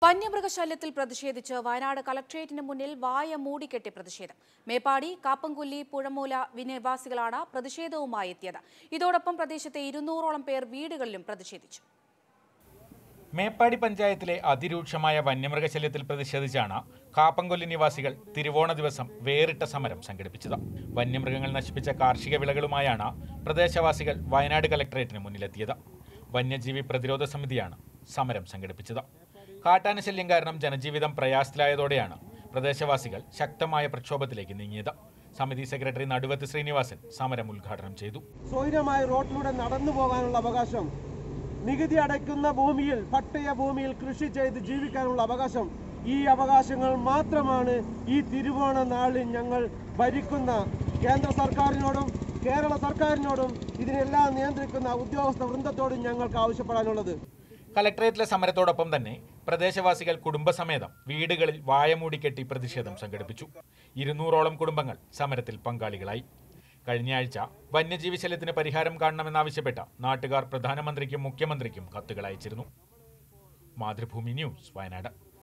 വന്യമൃഗശല്യത്തിൽ പ്രതിഷേധിച്ച് വയനാട് കളക്ട്രേറ്റിന് മുന്നിൽ വായ മൂടിക്കെട്ടി പ്രതിഷേധം മേപ്പാടി കാപ്പംകുല്ലി പുഴമൂല നിവാസികളാണ് പ്രതിഷേധവുമായി എത്തിയത് ഇതോടൊപ്പം പ്രദേശത്തെ ഇരുന്നൂറോളം പേർ വീടുകളിലും പ്രതിഷേധിച്ചു മേപ്പാടി പഞ്ചായത്തിലെ അതിരൂക്ഷമായ വന്യമൃഗശല്യത്തിൽ പ്രതിഷേധിച്ചാണ് കാപ്പംകൊല്ലി നിവാസികൾ തിരുവോണ ദിവസം വേറിട്ട സമരം സംഘടിപ്പിച്ചത് വന്യമൃഗങ്ങൾ നശിപ്പിച്ച കാർഷിക വിളകളുമായാണ് പ്രദേശവാസികൾ വയനാട് കലക്ടറേറ്റിന് മുന്നിലെത്തിയത് വന്യജീവി പ്രതിരോധ സമിതിയാണ് സമരം സംഘടിപ്പിച്ചത് കാട്ടാന ശല്യം കാരണം ജനജീവിതം പ്രയാസത്തിലായതോടെയാണ് പ്രദേശവാസികൾ ശക്തമായ പ്രക്ഷോഭത്തിലേക്ക് നീങ്ങിയത് സമിതി സെക്രട്ടറി നടുവത്ത് ശ്രീനിവാസൻ സമരം ഉദ്ഘാടനം ചെയ്തു സ്വൈരമായ റോഡിലൂടെ നടന്നു പോകാനുള്ള അവകാശം നികുതി അടയ്ക്കുന്ന ഭൂമിയിൽ പട്ടയ ഭൂമിയിൽ കൃഷി ചെയ്ത് ജീവിക്കാനുള്ള അവകാശം ഈ അവകാശങ്ങൾ മാത്രമാണ് ഈ തിരുവോണ നാളിൽ ഞങ്ങൾ ഭരിക്കുന്ന കേന്ദ്ര സർക്കാരിനോടും കേരള സർക്കാരിനോടും ഇതിനെല്ലാം നിയന്ത്രിക്കുന്ന ഉദ്യോഗസ്ഥ വൃന്ദത്തോടും ഞങ്ങൾക്ക് ആവശ്യപ്പെടാനുള്ളത് കലക്ടറേറ്റിലെ സമരത്തോടൊപ്പം തന്നെ പ്രദേശവാസികൾ കുടുംബസമേതം വീടുകളിൽ വായമൂടിക്കെട്ടി പ്രതിഷേധം സംഘടിപ്പിച്ചു ഇരുന്നൂറോളം കുടുംബങ്ങൾ സമരത്തിൽ പങ്കാളികളായി കഴിഞ്ഞ ആഴ്ച വന്യജീവി ശല്യത്തിന് പരിഹാരം കാണണമെന്നാവശ്യപ്പെട്ട നാട്ടുകാർ പ്രധാനമന്ത്രിക്കും മുഖ്യമന്ത്രിക്കും കത്തുകൾ അയച്ചിരുന്നു മാതൃഭൂമി ന്യൂസ് വയനാട്